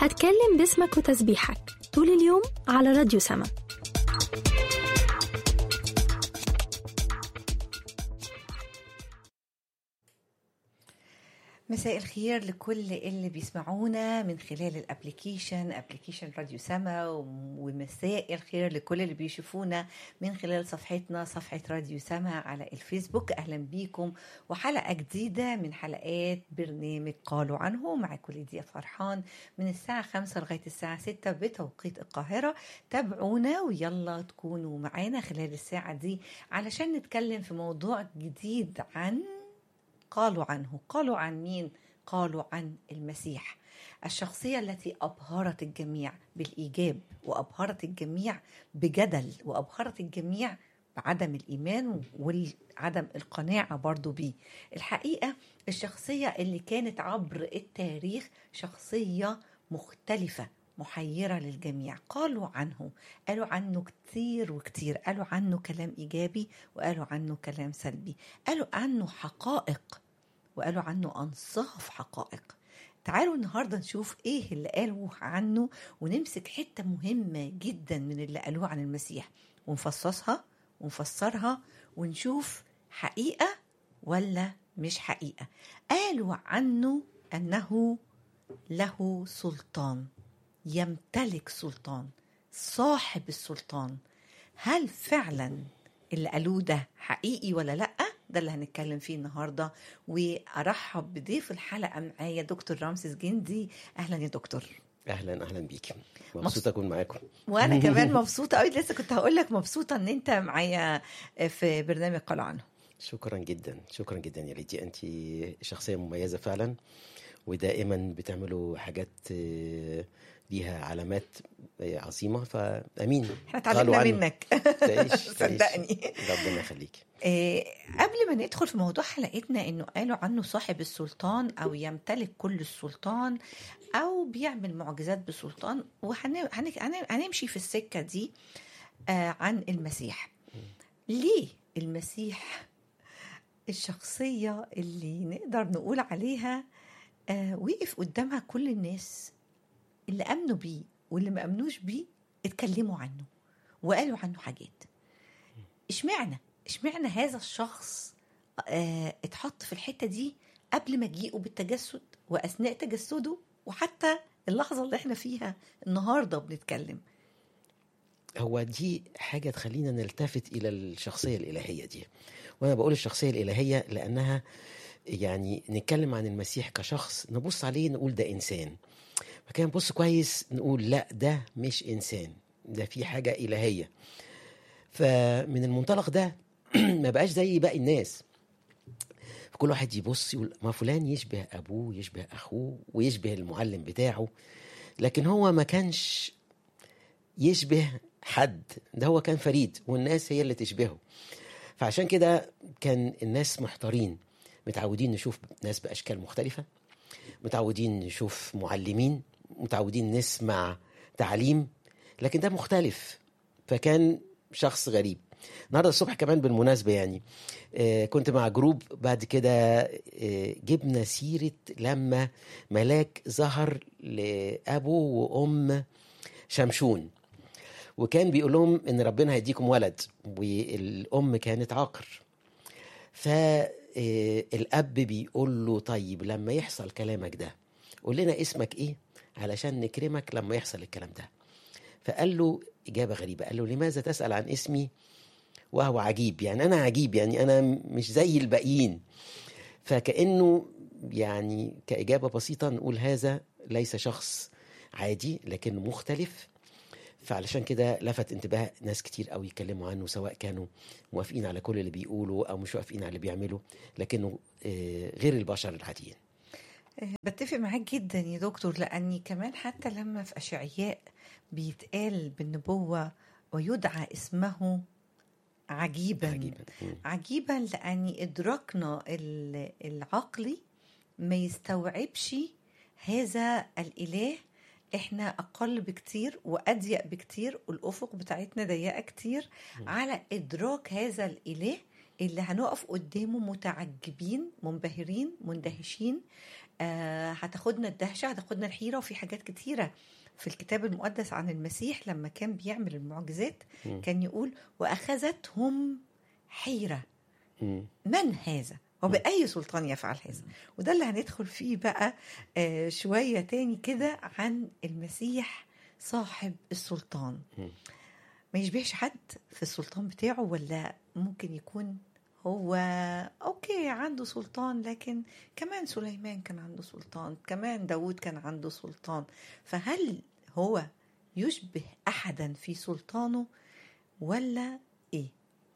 هتكلم باسمك وتسبيحك طول اليوم على راديو سما مساء الخير لكل اللي بيسمعونا من خلال الابليكيشن ابليكيشن راديو سما ومساء الخير لكل اللي بيشوفونا من خلال صفحتنا صفحة راديو سما على الفيسبوك اهلا بيكم وحلقة جديدة من حلقات برنامج قالوا عنه معاكم ليديا فرحان من الساعة 5 لغاية الساعة 6 بتوقيت القاهرة تابعونا ويلا تكونوا معانا خلال الساعة دي علشان نتكلم في موضوع جديد عن قالوا عنه قالوا عن مين قالوا عن المسيح الشخصيه التي ابهرت الجميع بالايجاب وابهرت الجميع بجدل وابهرت الجميع بعدم الايمان وعدم القناعه برضو بيه الحقيقه الشخصيه اللي كانت عبر التاريخ شخصيه مختلفه محيرة للجميع قالوا عنه قالوا عنه كتير وكتير قالوا عنه كلام إيجابي وقالوا عنه كلام سلبي قالوا عنه حقائق وقالوا عنه أنصاف حقائق تعالوا النهاردة نشوف إيه اللي قالوا عنه ونمسك حتة مهمة جدا من اللي قالوه عن المسيح ونفصصها ونفسرها ونشوف حقيقة ولا مش حقيقة قالوا عنه أنه له سلطان يمتلك سلطان صاحب السلطان هل فعلا اللي قالوه ده حقيقي ولا لا ده اللي هنتكلم فيه النهارده وارحب بضيف الحلقه معايا دكتور رامسيس جندي اهلا يا دكتور اهلا اهلا بيكي مبسوطه اكون معاكم وانا كمان مبسوطه قوي لسه كنت هقول لك مبسوطه ان انت معايا في برنامج قالوا عنه شكرا جدا شكرا جدا يا ليدي انت شخصيه مميزه فعلا ودائما بتعملوا حاجات ليها علامات عظيمه فامين احنا اتعلمنا منك تعيش صدقني ربنا يخليك إيه قبل ما ندخل في موضوع حلقتنا انه قالوا عنه صاحب السلطان او يمتلك كل السلطان او بيعمل معجزات بسلطان وهنمشي في السكه دي آه عن المسيح ليه المسيح الشخصيه اللي نقدر نقول عليها آه وقف قدامها كل الناس اللي امنوا بيه واللي ما امنوش بيه اتكلموا عنه وقالوا عنه حاجات اشمعنى اشمعنى هذا الشخص اه اتحط في الحته دي قبل مجيئه بالتجسد واثناء تجسده وحتى اللحظه اللي احنا فيها النهارده بنتكلم هو دي حاجه تخلينا نلتفت الى الشخصيه الالهيه دي وانا بقول الشخصيه الالهيه لانها يعني نتكلم عن المسيح كشخص نبص عليه نقول ده انسان فكان نبص كويس نقول لا ده مش انسان ده في حاجه الهيه فمن المنطلق ده ما بقاش زي باقي الناس كل واحد يبص يقول ما فلان يشبه ابوه يشبه اخوه ويشبه المعلم بتاعه لكن هو ما كانش يشبه حد ده هو كان فريد والناس هي اللي تشبهه فعشان كده كان الناس محتارين متعودين نشوف ناس باشكال مختلفه متعودين نشوف معلمين متعودين نسمع تعليم لكن ده مختلف فكان شخص غريب النهارده الصبح كمان بالمناسبه يعني آه كنت مع جروب بعد كده آه جبنا سيره لما ملاك ظهر لابو وام شمشون وكان بيقول لهم ان ربنا هيديكم ولد والام كانت عاقر فالاب بيقول له طيب لما يحصل كلامك ده قول لنا اسمك ايه علشان نكرمك لما يحصل الكلام ده فقال له إجابة غريبة قال له لماذا تسأل عن اسمي وهو عجيب يعني أنا عجيب يعني أنا مش زي الباقيين فكأنه يعني كإجابة بسيطة نقول هذا ليس شخص عادي لكنه مختلف فعلشان كده لفت انتباه ناس كتير قوي يتكلموا عنه سواء كانوا موافقين على كل اللي بيقولوا او مش موافقين على اللي بيعمله لكنه غير البشر العاديين بتفق معاك جدا يا دكتور لاني كمان حتى لما في اشعياء بيتقال بالنبوه ويدعى اسمه عجيبا عجيبا, عجيبا لاني ادراكنا العقلي ما يستوعبش هذا الاله احنا اقل بكتير واضيق بكتير والافق بتاعتنا ضيقه كتير م. على ادراك هذا الاله اللي هنقف قدامه متعجبين منبهرين مندهشين آه هتاخدنا الدهشه هتاخدنا الحيره وفي حاجات كتيره في الكتاب المقدس عن المسيح لما كان بيعمل المعجزات مم. كان يقول واخذتهم حيره مم. من هذا وبأي سلطان يفعل هذا وده اللي هندخل فيه بقى آه، شوية تاني كده عن المسيح صاحب السلطان مم. ما يشبهش حد في السلطان بتاعه ولا ممكن يكون هو اوكي عنده سلطان لكن كمان سليمان كان عنده سلطان كمان داود كان عنده سلطان فهل هو يشبه احدا في سلطانه ولا ايه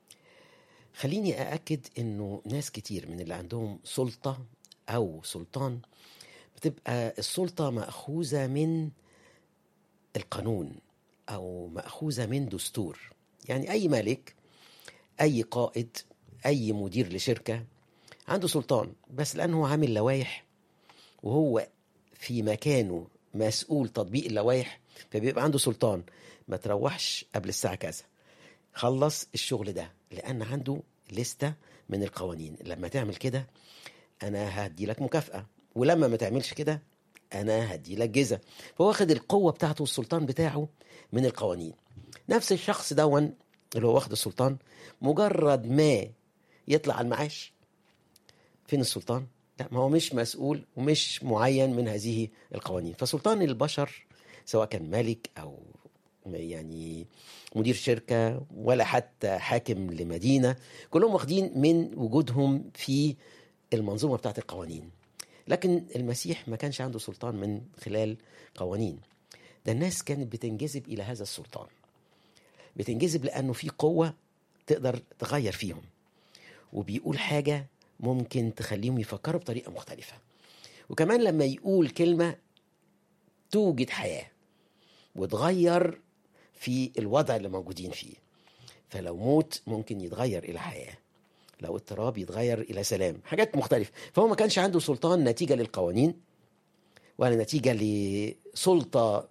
خليني أأكد إنه ناس كتير من اللي عندهم سلطة أو سلطان بتبقى السلطة مأخوذة من القانون أو مأخوذة من دستور يعني أي ملك أي قائد أي مدير لشركة عنده سلطان بس لأنه هو عامل لوائح وهو في مكانه مسؤول تطبيق اللوائح فبيبقى عنده سلطان ما تروحش قبل الساعة كذا خلص الشغل ده لان عنده لستة من القوانين لما تعمل كده انا هدي لك مكافأة ولما ما تعملش كده انا هدي لك جزا فهو واخد القوة بتاعته والسلطان بتاعه من القوانين نفس الشخص دون اللي هو واخد السلطان مجرد ما يطلع على المعاش فين السلطان لا ما هو مش مسؤول ومش معين من هذه القوانين فسلطان البشر سواء كان ملك او يعني مدير شركة ولا حتى حاكم لمدينة كلهم واخدين من وجودهم في المنظومة بتاعت القوانين لكن المسيح ما كانش عنده سلطان من خلال قوانين ده الناس كانت بتنجذب إلى هذا السلطان بتنجذب لأنه في قوة تقدر تغير فيهم وبيقول حاجة ممكن تخليهم يفكروا بطريقة مختلفة وكمان لما يقول كلمة توجد حياة وتغير في الوضع اللي موجودين فيه فلو موت ممكن يتغير إلى حياة لو اضطراب يتغير إلى سلام حاجات مختلفة فهو ما كانش عنده سلطان نتيجة للقوانين ولا نتيجة لسلطة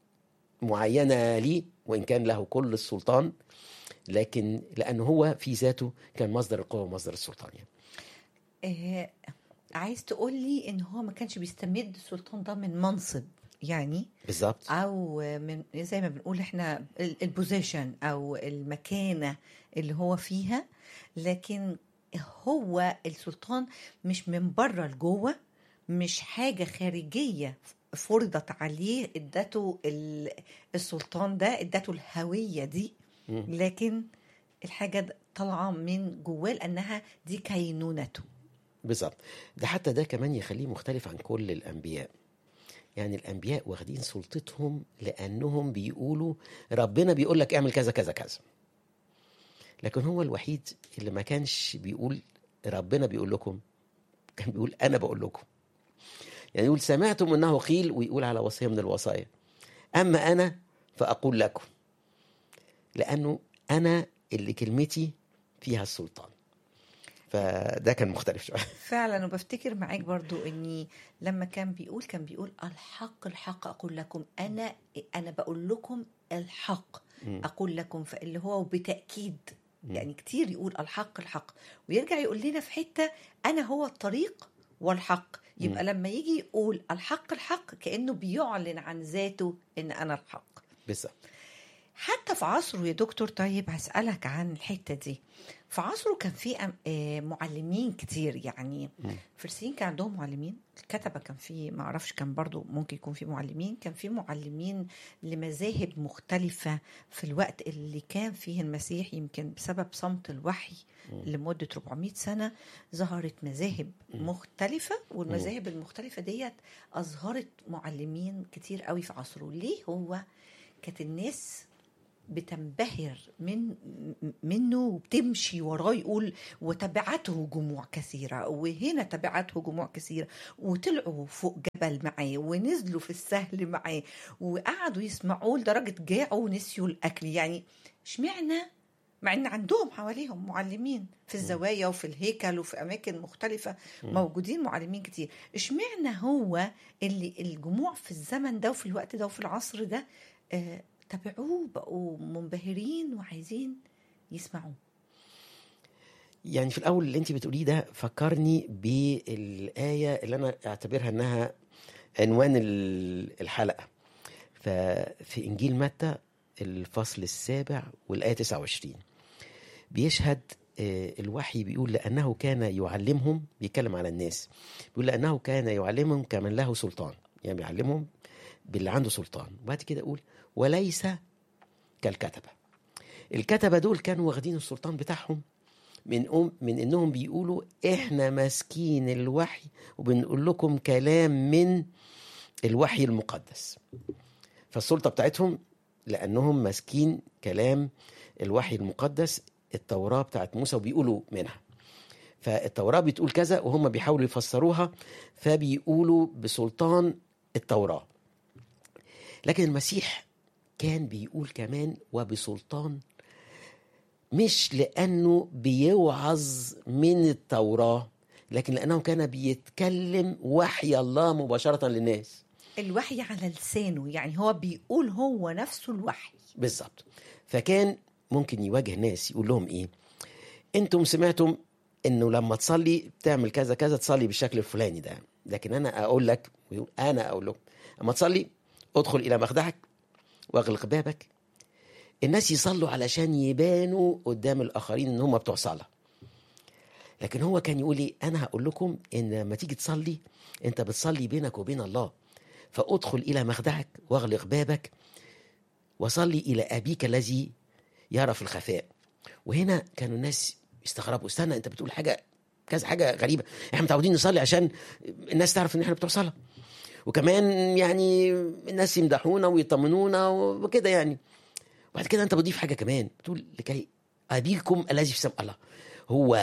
معينة ليه وإن كان له كل السلطان لكن لأنه هو في ذاته كان مصدر القوة ومصدر السلطان يعني. آه عايز تقول لي ان هو ما كانش بيستمد السلطان ده من منصب يعني بالظبط او من زي ما بنقول احنا البوزيشن او المكانه اللي هو فيها لكن هو السلطان مش من بره لجوه مش حاجه خارجيه فرضت عليه ادته ال- السلطان ده ادته الهويه دي مم. لكن الحاجه د- طالعه من جواه لانها دي كينونته بالظبط ده حتى ده كمان يخليه مختلف عن كل الأنبياء يعني الأنبياء واخدين سلطتهم لأنهم بيقولوا ربنا بيقول لك اعمل كذا كذا كذا لكن هو الوحيد اللي ما كانش بيقول ربنا بيقول لكم كان بيقول أنا بقول لكم يعني يقول سمعتم أنه قيل ويقول على وصية من الوصايا أما أنا فأقول لكم لأنه أنا اللي كلمتي فيها السلطان فده كان مختلف شوية فعلا وبفتكر معاك برضو اني لما كان بيقول كان بيقول الحق الحق اقول لكم انا انا بقول لكم الحق مم. اقول لكم فاللي هو بتاكيد مم. يعني كتير يقول الحق الحق ويرجع يقول لنا في حته انا هو الطريق والحق يبقى مم. لما يجي يقول الحق الحق كانه بيعلن عن ذاته ان انا الحق بالظبط حتى في عصره يا دكتور طيب هسألك عن الحتة دي في عصره كان في أم- آه، معلمين كتير يعني مم. الفرسيين كان عندهم معلمين الكتبة كان في ما اعرفش كان برضو ممكن يكون في معلمين كان في معلمين لمذاهب مختلفة في الوقت اللي كان فيه المسيح يمكن بسبب صمت الوحي لمدة 400 سنة ظهرت مذاهب مختلفة والمذاهب المختلفة ديت أظهرت معلمين كتير قوي في عصره ليه هو كانت الناس بتنبهر من منه وبتمشي وراه يقول وتبعته جموع كثيرة وهنا تبعته جموع كثيرة وطلعوا فوق جبل معاه ونزلوا في السهل معاه وقعدوا يسمعوه لدرجة جاعوا ونسيوا الأكل يعني اشمعنى مع ان عندهم حواليهم معلمين في الزوايا وفي الهيكل وفي اماكن مختلفه موجودين معلمين كتير اشمعنى هو اللي الجموع في الزمن ده وفي الوقت ده وفي العصر ده آه تابعوه بقوا منبهرين وعايزين يسمعوه يعني في الاول اللي انت بتقوليه ده فكرني بالايه اللي انا اعتبرها انها عنوان ال- الحلقه ففي انجيل متى الفصل السابع والايه 29 بيشهد آه، الوحي بيقول لانه كان يعلمهم بيتكلم على الناس بيقول لانه كان يعلمهم كمن له سلطان يعني بيعلمهم باللي عنده سلطان وبعد كده يقول وليس كالكتبه الكتبه دول كانوا واخدين السلطان بتاعهم من أم من انهم بيقولوا احنا ماسكين الوحي وبنقول لكم كلام من الوحي المقدس فالسلطه بتاعتهم لانهم ماسكين كلام الوحي المقدس التوراه بتاعت موسى وبيقولوا منها فالتوراه بتقول كذا وهم بيحاولوا يفسروها فبيقولوا بسلطان التوراه لكن المسيح كان بيقول كمان وبسلطان مش لانه بيوعظ من التوراه لكن لانه كان بيتكلم وحي الله مباشره للناس الوحي على لسانه يعني هو بيقول هو نفسه الوحي بالظبط فكان ممكن يواجه ناس يقول لهم ايه انتم سمعتم انه لما تصلي تعمل كذا كذا تصلي بالشكل الفلاني ده لكن انا اقول لك ويقول انا اقول لكم اما تصلي ادخل الى مخدعك واغلق بابك الناس يصلوا علشان يبانوا قدام الاخرين ان هم بتوع صلاه لكن هو كان يقول لي انا هقول لكم ان لما تيجي تصلي انت بتصلي بينك وبين الله فادخل الى مخدعك واغلق بابك وصلي الى ابيك الذي يرى في الخفاء وهنا كانوا الناس يستغربوا استنى انت بتقول حاجه كذا حاجه غريبه احنا متعودين نصلي عشان الناس تعرف ان احنا بتوع صلاه وكمان يعني الناس يمدحونا ويطمنونا وكده يعني وبعد كده انت بتضيف حاجه كمان بتقول لكي ابيكم الذي في السماء الله هو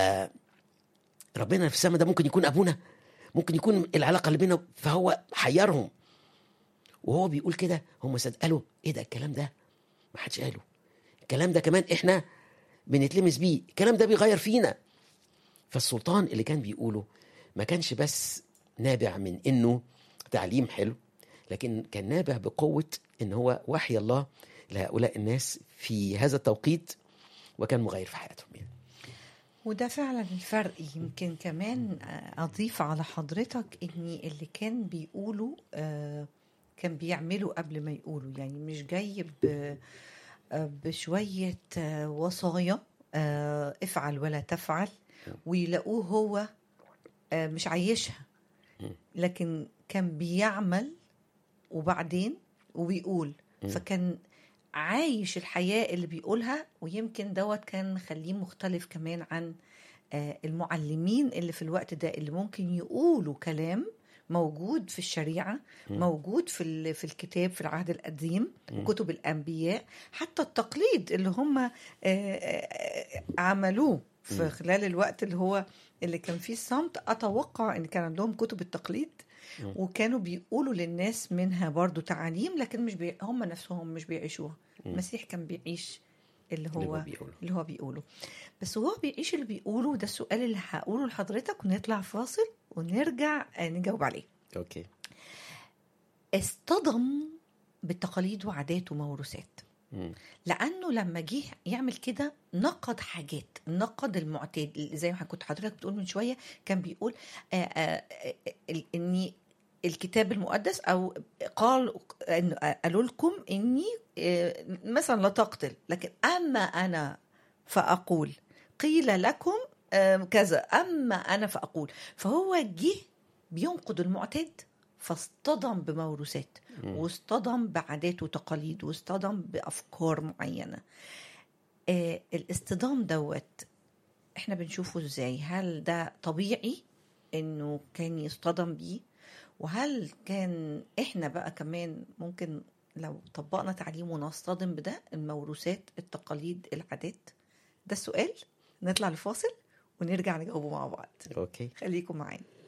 ربنا في السماء ده ممكن يكون ابونا ممكن يكون العلاقه اللي بينه فهو حيرهم وهو بيقول كده هم صدقوا ايه ده الكلام ده ما حدش قاله الكلام ده كمان احنا بنتلمس بيه الكلام ده بيغير فينا فالسلطان اللي كان بيقوله ما كانش بس نابع من انه تعليم حلو لكن كان نابع بقوة ان هو وحي الله لهؤلاء الناس في هذا التوقيت وكان مغير في حياتهم يعني. وده فعلا الفرق يمكن كمان آه، اضيف على حضرتك ان اللي كان بيقولوا آه، كان بيعملوا قبل ما يقولوا يعني مش جاي ب- آه، بشوية آه، وصايا آه، افعل ولا تفعل ويلاقوه هو آه، مش عايشها لكن كان بيعمل وبعدين وبيقول فكان عايش الحياة اللي بيقولها ويمكن دوت كان مخليه مختلف كمان عن آه، المعلمين اللي في الوقت ده اللي ممكن يقولوا كلام موجود في الشريعة موجود في ال- في الكتاب في العهد القديم كتب الأنبياء حتى التقليد اللي هم آه، آه، عملوه في خلال الوقت اللي هو اللي كان فيه الصمت أتوقع إن كان عندهم كتب التقليد وكانوا بيقولوا للناس منها برضو تعاليم لكن مش بي... هم نفسهم مش بيعيشوها المسيح كان بيعيش اللي اللي هو هو بيقوله. اللي هو بيقوله بس هو بيعيش اللي بيقوله ده السؤال اللي هقوله لحضرتك ونطلع فاصل ونرجع آه، نجاوب عليه اوكي اصطدم بالتقاليد وعادات وموروثات مم. لانه لما جه يعمل كده نقد حاجات نقد المعتاد زي ما كنت حضرتك بتقول من شويه كان بيقول آه، آه، آه، ال- اني الكتاب المقدس او قال إن قالوا لكم اني آه، مثلا لا تقتل لكن اما انا فاقول قيل لكم آه، كذا اما انا فاقول فهو جه بينقد المعتاد فاصطدم بموروثات واصطدم بعادات وتقاليد واصطدم بافكار معينه آه الاصطدام دوت احنا بنشوفه ازاي هل ده طبيعي انه كان يصطدم بيه وهل كان احنا بقى كمان ممكن لو طبقنا تعليم ونصطدم بده الموروثات التقاليد العادات ده السؤال نطلع لفاصل ونرجع نجاوبه مع بعض اوكي خليكم معانا